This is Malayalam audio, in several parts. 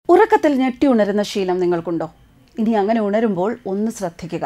ഉറക്കത്തിൽ ഞെട്ടി ഉണരുന്ന ശീലം നിങ്ങൾക്കുണ്ടോ ഇനി അങ്ങനെ ഉണരുമ്പോൾ ഒന്ന് ശ്രദ്ധിക്കുക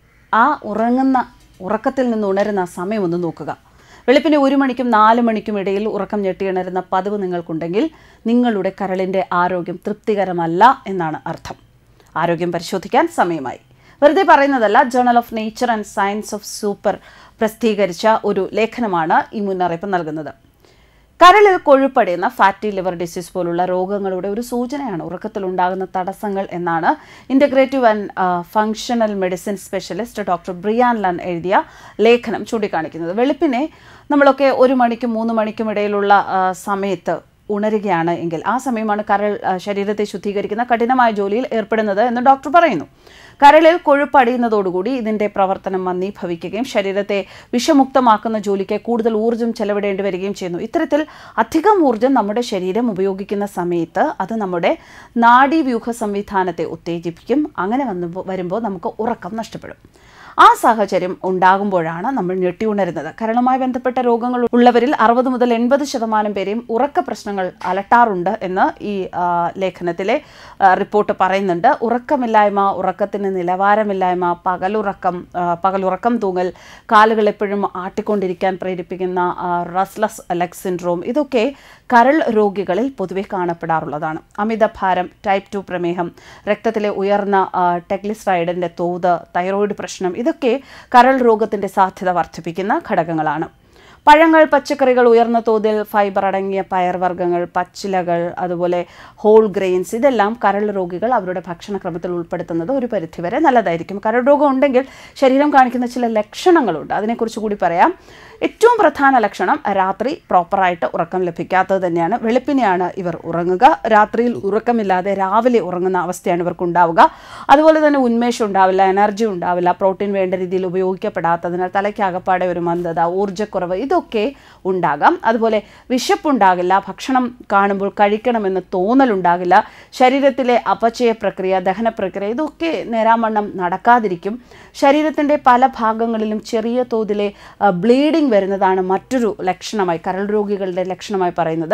ആ ഉറങ്ങുന്ന ഉറക്കത്തിൽ നിന്ന് ഉണരുന്ന സമയം ഒന്ന് നോക്കുക വെളുപ്പിന് ഒരു മണിക്കും നാല് മണിക്കും ഇടയിൽ ഉറക്കം ഞെട്ടിയുണരുന്ന പതിവ് നിങ്ങൾക്കുണ്ടെങ്കിൽ നിങ്ങളുടെ കരളിൻ്റെ ആരോഗ്യം തൃപ്തികരമല്ല എന്നാണ് അർത്ഥം ആരോഗ്യം പരിശോധിക്കാൻ സമയമായി വെറുതെ പറയുന്നതല്ല journal of nature and science of super പ്രസിദ്ധീകരിച്ച ഒരു ലേഖനമാണ് ഈ മുന്നറിയിപ്പ് നൽകുന്നത് കരളിൽ കൊഴുപ്പടയുന്ന ഫാറ്റി ലിവർ ഡിസീസ് പോലുള്ള രോഗങ്ങളുടെ ഒരു സൂചനയാണ് ഉറക്കത്തിലുണ്ടാകുന്ന തടസ്സങ്ങൾ എന്നാണ് integrative and functional medicine specialist doctor Brian Lunn എഴുതിയ ലേഖനം ചൂണ്ടിക്കാണിക്കുന്നത് വെളുപ്പിനെ നമ്മളൊക്കെ ഒരു മണിക്കും മൂന്ന് മണിക്കും ഇടയിലുള്ള ആ, സമയത്ത് ഉണരുകയാണ് എങ്കിൽ ആ സമയമാണ് കരൾ ആ, ശരീരത്തെ ശുദ്ധീകരിക്കുന്ന കഠിനമായ ജോലിയിൽ ഏർപ്പെടുന്നത് എന്ന് ഡോക്ടർ പറയുന്നു കരളിൽ കൊഴുപ്പടിയുന്നതോടുകൂടി ഇതിന്റെ പ്രവർത്തനം മന്ദീഭവിക്കുകയും ശരീരത്തെ വിഷമുക്തമാക്കുന്ന ജോലിക്ക് കൂടുതൽ ഊർജ്ജം ചെലവിടേണ്ടി വരികയും ചെയ്യുന്നു ഇത്തരത്തിൽ അധികം ഊർജ്ജം നമ്മുടെ ശരീരം ഉപയോഗിക്കുന്ന സമയത്ത് അത് നമ്മുടെ നാഡീവ്യൂഹ സംവിധാനത്തെ ഉത്തേജിപ്പിക്കും അങ്ങനെ വന്നു വരുമ്പോൾ നമുക്ക് ഉറക്കം നഷ്ടപ്പെടും ആ സാഹചര്യം ഉണ്ടാകുമ്പോഴാണ് നമ്മൾ ഞെട്ടി ഉണരുന്നത് കരളുമായി ബന്ധപ്പെട്ട രോഗങ്ങൾ ഉള്ളവരിൽ അറുപത് മുതൽ എൺപത് ശതമാനം പേരെയും ഉറക്ക പ്രശ്നങ്ങൾ അലട്ടാറുണ്ട് എന്ന് ഈ ആ, ലേഖനത്തിലെ ആ, റിപ്പോർട്ട് പറയുന്നുണ്ട് ഉറക്കമില്ലായ്മ ഉറക്കത്തിന് നിലവാരമില്ലായ്മ പകലുറക്കം ആ, പകലുറക്കം തൂങ്ങൽ കാലുകൾ എപ്പോഴും ആട്ടിക്കൊണ്ടിരിക്കാൻ പ്രേരിപ്പിക്കുന്ന റസ്ലസ് ലെഗ് സിൻഡ്രോം ഇതൊക്കെ കരൾ രോഗികളിൽ പൊതുവെ കാണപ്പെടാറുള്ളതാണ് അമിതഭാരം ടൈപ്പ് ടു പ്രമേഹം രക്തത്തിലെ ഉയർന്ന ടെഗ്ലിസ്ട്രൈഡിൻ്റെ തോത് തൈറോയിഡ് പ്രശ്നം ഇതൊക്കെ കരൾ രോഗത്തിൻ്റെ സാധ്യത വർദ്ധിപ്പിക്കുന്ന ഘടകങ്ങളാണ് പഴങ്ങൾ പച്ചക്കറികൾ ഉയർന്ന തോതിൽ ഫൈബർ അടങ്ങിയ പയർവർഗ്ഗങ്ങൾ പച്ചിലകൾ അതുപോലെ ഹോൾ ഗ്രെയിൻസ് ഇതെല്ലാം കരൾ രോഗികൾ അവരുടെ ഭക്ഷണക്രമത്തിൽ ഉൾപ്പെടുത്തുന്നത് ഒരു പരിധിവരെ നല്ലതായിരിക്കും കരൾ രോഗം ഉണ്ടെങ്കിൽ ശരീരം കാണിക്കുന്ന ചില ലക്ഷണങ്ങളുണ്ട് അതിനെക്കുറിച്ച് കൂടി പറയാം ഏറ്റവും പ്രധാന ലക്ഷണം രാത്രി പ്രോപ്പറായിട്ട് ഉറക്കം ലഭിക്കാത്തത് തന്നെയാണ് വെളുപ്പിനെയാണ് ഇവർ ഉറങ്ങുക രാത്രിയിൽ ഉറക്കമില്ലാതെ രാവിലെ ഉറങ്ങുന്ന അവസ്ഥയാണ് ഇവർക്ക് ഉണ്ടാവുക അതുപോലെ തന്നെ ഉന്മേഷം ഉണ്ടാവില്ല എനർജി ഉണ്ടാവില്ല പ്രോട്ടീൻ വേണ്ട രീതിയിൽ ഉപയോഗിക്കപ്പെടാത്തതിനാൽ തലയ്ക്കകപ്പാടെ ഒരു മന്ദത ഊർജ്ജക്കുറവ് ഇതൊക്കെ ഉണ്ടാകാം അതുപോലെ വിശപ്പുണ്ടാകില്ല ഭക്ഷണം കാണുമ്പോൾ കഴിക്കണമെന്ന് തോന്നലുണ്ടാകില്ല ശരീരത്തിലെ അപചയ പ്രക്രിയ ദഹന പ്രക്രിയ ഇതൊക്കെ നേരാവണ്ണം നടക്കാതിരിക്കും ശരീരത്തിൻ്റെ പല ഭാഗങ്ങളിലും ചെറിയ തോതിലെ ബ്ലീഡിംഗ് വരുന്നതാണ് മറ്റൊരു ലക്ഷണമായി കരൾ രോഗികളുടെ ലക്ഷണമായി പറയുന്നത്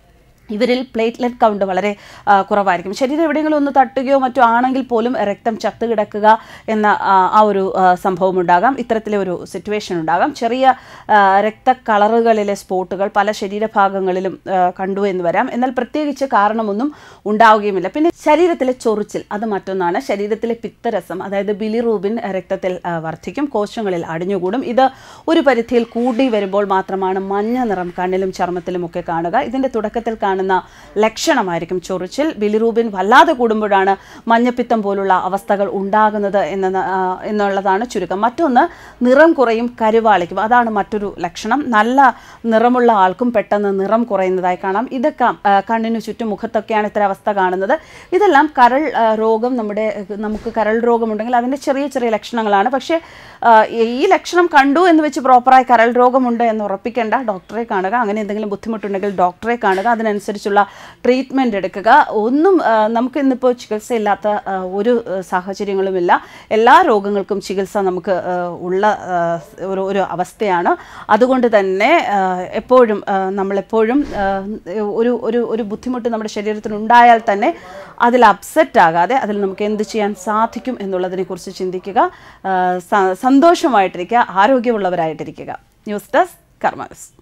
ഇവരിൽ പ്ലേറ്റ്ലെറ്റ് കൗണ്ട് വളരെ ആ, കുറവായിരിക്കും ശരീരം എവിടെയെങ്കിലും ഒന്ന് തട്ടുകയോ മറ്റോ ആണെങ്കിൽ പോലും രക്തം ചത്തു കിടക്കുക എന്ന ആ, ആ ഒരു ആ, സംഭവം ഉണ്ടാകാം ഇത്തരത്തിലെ ഒരു സിറ്റുവേഷൻ ഉണ്ടാകാം ചെറിയ ആ, രക്തക്കളറുകളിലെ സ്പോട്ടുകൾ പല ശരീരഭാഗങ്ങളിലും ആ, കണ്ടു എന്ന് വരാം എന്നാൽ പ്രത്യേകിച്ച് കാരണമൊന്നും ഉണ്ടാവുകയുമില്ല പിന്നെ ശരീരത്തിലെ ചൊറിച്ചിൽ അത് മറ്റൊന്നാണ് ശരീരത്തിലെ പിത്തരസം അതായത് ബിലിറൂബിൻ രക്തത്തിൽ ആ, വർദ്ധിക്കും കോശങ്ങളിൽ അടിഞ്ഞുകൂടും ഇത് ഒരു പരിധിയിൽ കൂടി വരുമ്പോൾ മാത്രമാണ് മഞ്ഞ നിറം കണ്ണിലും ചർമ്മത്തിലും ഒക്കെ കാണുക ഇതിൻ്റെ തുടക്കത്തിൽ കാണുന്ന ലക്ഷണമായിരിക്കും ചൊറിച്ചിൽ ബിലിറൂബിൻ വല്ലാതെ കൂടുമ്പോഴാണ് മഞ്ഞപ്പിത്തം പോലുള്ള അവസ്ഥകൾ ഉണ്ടാകുന്നത് എന്ന ആ, എന്നുള്ളതാണ് ചുരുക്കം മറ്റൊന്ന് നിറം കുറയും കരുവാളിക്കും അതാണ് മറ്റൊരു ലക്ഷണം നല്ല നിറമുള്ള ആൾക്കും പെട്ടെന്ന് നിറം കുറയുന്നതായി കാണാം ഇതൊക്കെ ആ, കണ്ണിനു ചുറ്റും മുഖത്തൊക്കെയാണ് ഇത്തരം അവസ്ഥ കാണുന്നത് ഇതെല്ലാം കരൾ ആ, രോഗം നമ്മുടെ നമുക്ക് കരൾ രോഗമുണ്ടെങ്കിൽ അതിൻ്റെ ചെറിയ ചെറിയ ലക്ഷണങ്ങളാണ് പക്ഷേ ആ, ഈ ലക്ഷണം കണ്ടു എന്ന് വെച്ച് പ്രോപ്പറായി കരൾ രോഗമുണ്ട് എന്ന് ഉറപ്പിക്കേണ്ട ഡോക്ടറെ കാണുക അങ്ങനെ എന്തെങ്കിലും ബുദ്ധിമുട്ടുണ്ടെങ്കിൽ ഡോക്ടറെ കാണുക അതിനനുസരിച്ചുള്ള ട്രീറ്റ്മെൻറ്റ് എടുക്കുക ഒന്നും ആ, നമുക്ക് ഇന്നിപ്പോൾ ചികിത്സയില്ലാത്ത ആ, ഒരു ആ, സാഹചര്യങ്ങളുമില്ല എല്ലാ രോഗങ്ങൾക്കും ചികിത്സ നമുക്ക് ആ, ഉള്ള ആ, ഒരു ഒരു അവസ്ഥയാണ് അതുകൊണ്ട് തന്നെ ആ, എപ്പോഴും ആ, നമ്മളെപ്പോഴും ആ, ഒരു ഒരു ഒരു ബുദ്ധിമുട്ട് നമ്മുടെ ശരീരത്തിന് ഉണ്ടായാൽ തന്നെ അതിൽ അപ്സെറ്റ് ആകാതെ അതിൽ നമുക്ക് എന്ത് ചെയ്യാൻ സാധിക്കും എന്നുള്ളതിനെക്കുറിച്ച് ചിന്തിക്കുക ആ, സ- സന്തോഷമായിട്ടിരിക്കുക ആരോഗ്യമുള്ളവരായിട്ടിരിക്കുക ന്യൂസ് ഡെസ്ക് കർമ്മസ്